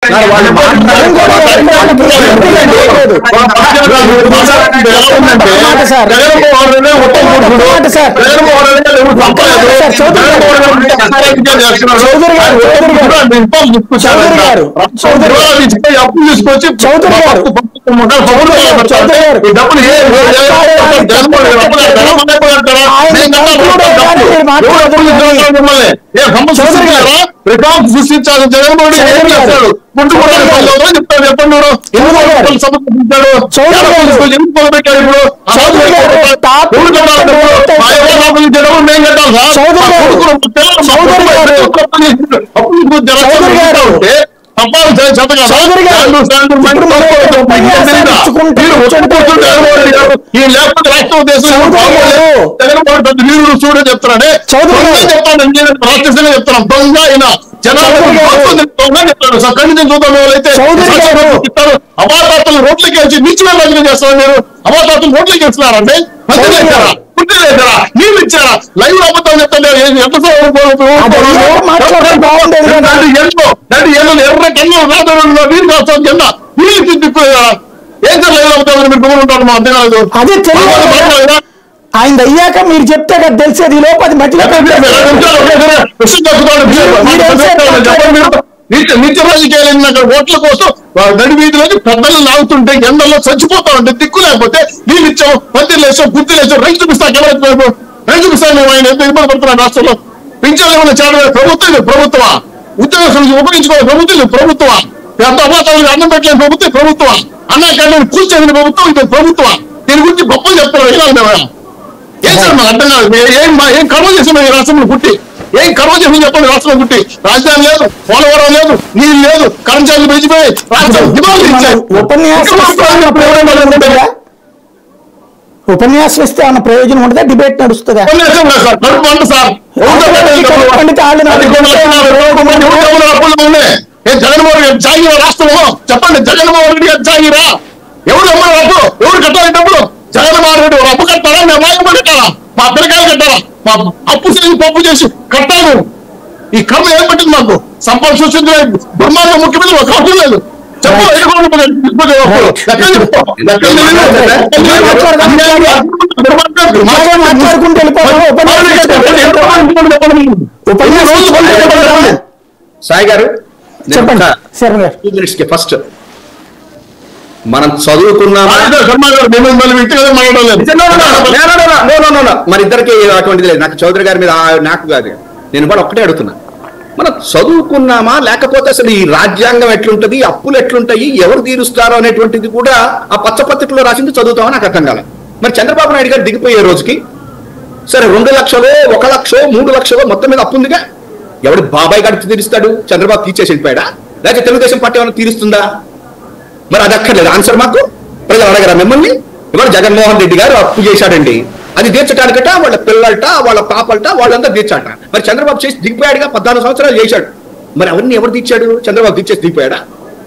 మరి వాళ్ళు మాట్లాడుకోవాలి. మాట సార్. మాట సార్. చౌదరి గారు, చౌదరి గారు. చౌదరి గారు, చౌదరి గారు. అప్పు తీసుకొచ్చి చౌదరి గారు. చౌదరి గారు. డబ్బులు ఏ రికార్డు సృష్టించాలి జగన్మోహన్ రెడ్డి ఏం చేస్తాడు ముందు కూడా చెప్తాడు చెప్పండి మీరు. చౌదరి గారు. ఎవరు సమర్పించాడు? చౌదరి ఎవరు గారు. తీసుకొచ్చి ఎందుకు మొదలుపెట్టాడు ఇప్పుడు? ఆ చౌదరి గారు. తాత- ఎవరు కట్టాలి డబ్బులు? మా ఎవరు అప్పులు ఇచ్చే డబ్బులు మేము కట్టాలి సార్. చౌదరి మా గారు. కొడుకులు పిల్లలు మా చౌదరి కొడుకులు గారు. అప్పులు తీసుకుంటారు. అప్పులు తీసుకొని జనాలు చౌదరి గారు. ఉంటే తప్పాలి సార్, చేత కాదా? చౌదరి గారు. శాండు, శాండు, ఇప్పుడు మండు, మనం మండు, ఉపన్యాసాలు మండు, ఇచ్చుకుంటూ మీరు ఒప్పుకుంటుంటే జగన్మోహన్ రెడ్డి గారు, ఈ లేకపోతే రాష్ట్రం దేశం చౌదరి గారు. జగన్మోహన్ రెడ్డి వీరుడు చూడే చెప్తానే చౌదరి గారు. చెప్తాను నేను రాష్ట్రంగా చెప్తాను దొంగ ఆయన జనాలు చౌదరి గారు. దొంగ చెప్తాడు సార్ కళ్ళు నేను చూద్దాం ఎవరైతే చౌదరి గారు. చెప్తారు అవాతాతలు రోడ్లకి వచ్చి నిత్యమే భజన చేస్తారు మీరు అవాతాతలు రోడ్లకి ఇస్తున్నారంటే మంచి చౌదరి చేశారా గారు. పుట్టి చేశారా నీళ్ళు ఇచ్చారా లైవ్ అబద్ధాలు చెప్తారు ఎంతసేపు అదేదో మాట్లాడితే బాగుండేది కదా. దాంట్లో ఎన్నో దాంట్లో ఎన్నో ఎర్ర కన్ను రాత్రి వీరు కాస్తాం కింద నీళ్ళు తిప్పిపోయారా ఏం సార్ లైవ్ అబద్ధాలు మీరు గుమ్మలు ఉంటారు మా అర్థం కాదు అదే తెలియదు కదా. మాట్లాడలేదా? ఆయన అయ్యాక మీరు చెప్తే కదా తెలిసేది ఈ లోపు అది మధ్యలో నిత్య రాజకీయాలు అక్కడ ఓట్ల కోసం నడి వీధిలోకి పెద్దలు లాగుతుంటే ఎండల్లో చచ్చిపోతా ఉంటే దిక్కు లేకపోతే నీళ్ళు ఇచ్చాం పత్తిలు వేసాం గుర్తులు వేసాం రైతు చూపిస్తా కెమెరా వైపు రైతు చూపిస్తాం మేము ఆయన ఎంత ఇబ్బంది పడుతున్నాం రాష్ట్రంలో పింఛన్లు ఏమైనా చేయడం ప్రభుత్వం ఇది ప్రభుత్వమా ఉద్యోగస్తులకు ఉపయోగించుకోవాలి ప్రభుత్వం ఇది ప్రభుత్వమా ఎంత అవాతాలకు అన్నం పెట్టలేని ప్రభుత్వం ప్రభుత్వమా అన్న కన్నా కూర్చొని ప్రభుత్వం ఇది ప్రభుత్వమా దీని గురించి గొప్పలు చెప్తున్నారు ఎలా ఉండేవా ఏం సార్ మాకు అర్థం కాదు ఏ- ఏం మా- ఏం కర్మ చేసాం ఈ రాష్ట్రంలో పుట్టి ఏం కర్మ చేసాం చెప్పండి రాష్ట్రంలో పుట్టి రాజధాని లేదు పోలవరం లేదు నీళ్ళు లేదు కరెంట్ ఛార్జీలు పెంచిపోయి రాష్ట్రం దివాళీ ఇచ్చారు ఉపన్యాసం ఇస్తే ఏమన్నా ప్రయోజనం ఉంటుందా ఉపన్యాసం ఇస్తే ఏమన్నా ప్రయోజనం ఉంటుందా డిబేట్ నడుస్తుందా ఉపన్యాసం లేదు సార్ కడుపు మంట సార్ ఎవరు పెట్టారు కడుపు మండితే వాళ్ళు నాకు అది కొన్ని లక్షణాలు, ఇరవై మంది ఎవరు ఎవరు అప్పులు ఉన్నాయి ఏ జగన్మోహన్ రెడ్డి జాగిరా రాష్ట్రంలో చెప్పండి జగన్మోహన్ రెడ్డి గారు జాగిరా ఎవరు అమ్మరు అప్పు ఎవరు కట్టాలి డబ్బులు జగన్మోహన్ రెడ్డి ఒక అప్పు కట్టారా మేము వాయిదా కట్టాలా మా పిల్లకాయలు కట్టాలా మా అప్పు చేసి పప్పు చేసి కట్టాము ఈ కర్మ ఏం పట్టింది మాకు సంపద సృష్టించిన బ్రహ్మాండ ముఖ్యమంత్రి ఒక అప్పు లేదు చెప్పు ఎక్కడ ఉంది ఇప్పుడు అప్పు? ఎక్కడ చెప్పు? ఎక్కడ లేదు? ఇలాగే మాట్లాడుకుంటూ వెళ్ళిపోతాం ఉపన్యాసం సాయి గారు నేను చెప్పండి ఒక శర్మ గారు two minutes కి ఫస్ట్ మనం చదువుకున్నామా మన ఇద్దరికి అటువంటిది లేదు నాకు చౌదరి గారి మీద ఆ- నాకు కాదు నేను కూడా ఒక్కటే అడుగుతున్నా మనం చదువుకున్నామా లేకపోతే అసలు ఈ రాజ్యాంగం ఎట్లుంటది అప్పులు ఎట్లుంటాయి ఎవరు తీరుస్తారో అనేటువంటిది కూడా ఆ పచ్చపత్రికలో రాసింది చదువుతామని నాకు అర్థం కాలేదు మరి చంద్రబాబు నాయుడు గారు దిగిపోయే రోజుకి సరే రెండు లక్షలు ఒక లక్షో మూడు లక్షలో మొత్తం మీద అప్పు ఉందిగా ఎవడు బాబాయ్ గారికి తీరుస్తాడు చంద్రబాబు తీర్చేసి వెళ్ళిపోయాడా లేకపోతే తెలుగుదేశం పార్టీ ఏమైనా తీరుస్తుందా మరి అది అక్కర్లేదు ఆన్సర్ మాకు ప్రజలు అడగరా మిమ్మల్ని ఇవాళ జగన్మోహన్ రెడ్డి గారు అప్పు చేశాడండి అది తీర్చడానికట వాళ్ళ పిల్లలట వాళ్ళ పాపలట వాళ్ళంతా తీర్చాట మరి చంద్రబాబు చేసి దిగిపోయాడుగా పద్నాలుగు సంవత్సరాలు చేశాడు మరి అవన్నీ ఎవరు తీర్చాడు చంద్రబాబు తీర్చేసి దిగిపోయాడా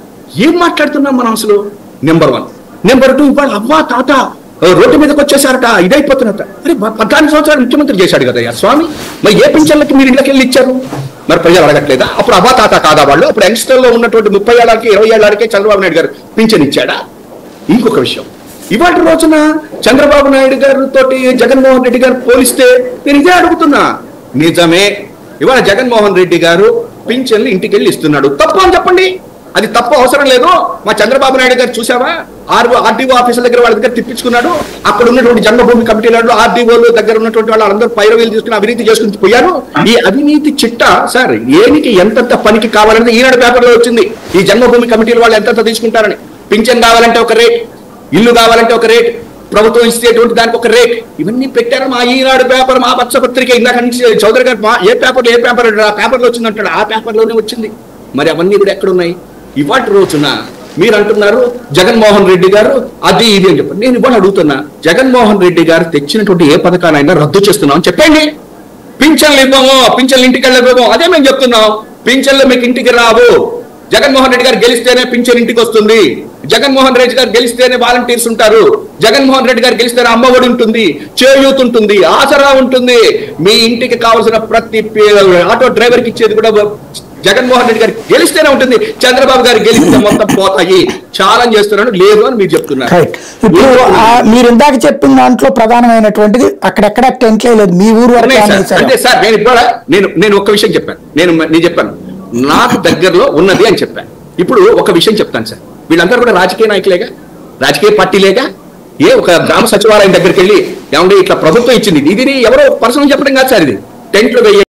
ఏం మాట్లాడుతున్నాం మనం అసలు నెంబర్ వన్ నెంబర్ టూ ఇవాళ అవ్వా తాత ఆ, రోడ్డు మీదకి వచ్చేసారట ఇదైపోతున్నట అరే ప- పద్నాలుగు సంవత్సరాలు ముఖ్యమంత్రి చేశాడు కదా స్వామి మరి ఏ పింఛన్లకి మీరు ఇళ్ళకి వెళ్ళి ఇచ్చారు మరి ప్రజలు అడగట్లేదా అప్పుడు అవ్వా తాత కాదా వాళ్ళు అప్పుడు యంగ్స్టర్లో ఉన్నటువంటి ముప్పై ఏళ్ళకి ఇరవై ఏళ్ళకే చంద్రబాబు నాయుడు గారు పింఛన్ ఇచ్చాడా ఇంకొక విషయం ఇవాటి రోజున చంద్రబాబు నాయుడు గారు తోటి జగన్మోహన్ రెడ్డి గారు పోలిస్తే నేను ఇదే అడుగుతున్నా నిజమే ఇవాళ జగన్మోహన్ రెడ్డి గారు పింఛన్లు ఇంటికి వెళ్ళి ఇస్తున్నాడు తప్పు అని చెప్పండి అది తప్పు అవసరం లేదు మా చంద్రబాబు నాయుడు గారు చూసావా ఆర్ఓ ఆర్డీఓ ఆఫీసుల దగ్గర వాళ్ళ దగ్గర తిప్పించుకున్నాడు అక్కడ ఉన్నటువంటి జన్మభూమి కమిటీలలో ఆర్డీఓలు దగ్గర ఉన్నటువంటి వాళ్ళందరూ పైరవీలు తీసుకుని అవినీతి చేసుకుని పోయారు ఈ అవినీతి చిట్ట సార్ ఏనికి ఎంతెంత పనికి కావాలనేది ఈనాడు పేపర్లో వచ్చింది ఈ జన్మభూమి కమిటీలు వాళ్ళు ఎంతెంత తీసుకుంటారని పింఛన్ కావాలంటే ఒక రేట్ ఇల్లు కావాలంటే ఒక రేట్ ప్రభుత్వం ఇచ్చేటువంటి దానికి ఒక రేట్ ఇవన్నీ పెట్టారు మా ఈనాడు పేపర్ మా పత్రిక ఇందాక నుంచి చౌదరి గారు మా ఏ పేపర్ ఏ పేపర్ ఆ పేపర్లో వచ్చిందంటాడు ఆ పేపర్లోనే వచ్చింది మరి అవన్నీ కూడా ఎక్కడున్నాయి ఇవాటి రోజున మీరు అంటున్నారు జగన్మోహన్ రెడ్డి గారు అది ఇది అని చెప్పి నేను ఇవాళ అడుగుతున్నా జగన్మోహన్ రెడ్డి గారు తెచ్చినటువంటి ఏ పథకానైనా రద్దు చేస్తున్నాం అని చెప్పండి పింఛన్లు ఇవ్వము పింఛన్లు ఇంటికి వెళ్ళిపోము అదే మేము చెప్తున్నాం పింఛన్లు మీకు ఇంటికి రావు జగన్మోహన్ రెడ్డి గారు గెలిస్తేనే పింఛన్ ఇంటికి వస్తుంది జగన్మోహన్ రెడ్డి గారు గెలిస్తేనే వాలంటీర్స్ ఉంటారు జగన్మోహన్ రెడ్డి గారు గెలిస్తేనే అమ్మఒడి ఉంటుంది చేయూత్ ఉంటుంది ఆసరా ఉంటుంది మీ ఇంటికి కావాల్సిన ప్రతి పే- ఆటో డ్రైవర్కి ఇచ్చేది కూడా జగన్మోహన్ రెడ్డి గారు గెలిస్తేనే ఉంటుంది చంద్రబాబు గారు గెలిస్తే మొత్తం పోతాయి ఛాలెంజ్ చేస్తున్నాను లేదు అని మీరు చెప్తున్నారు రైట్ ఇప్పుడు ఆ మీరు ఇందాక చెప్పిన దాంట్లో ప్రధానమైనటువంటిది అక్కడెక్కడ టెంట్లే లేదు మీ ఊరు వరకు ఉన్నాయి సార్. అనేసారు. అంతే సార్ నేను ఇప్పుడు నేను నేను ఒక విషయం చెప్పాను నేను నేను చెప్పాను నాకు దగ్గరలో ఉన్నది అని చెప్పాను ఇప్పుడు ఒక విషయం చెప్తాను సార్ వీళ్ళందరూ కూడా రాజకీయ నాయకులేగా రాజకీయ పార్టీలేగా ఏ ఒక గ్రామ సచివాలయం దగ్గరికి వెళ్ళి ఏమంటే ఇట్లా ప్రభుత్వం ఇచ్చింది ఇది ఎవరో పర్సనల్ చెప్పడం కాదు సార్ ఇది టెంట్లు వెయ్యి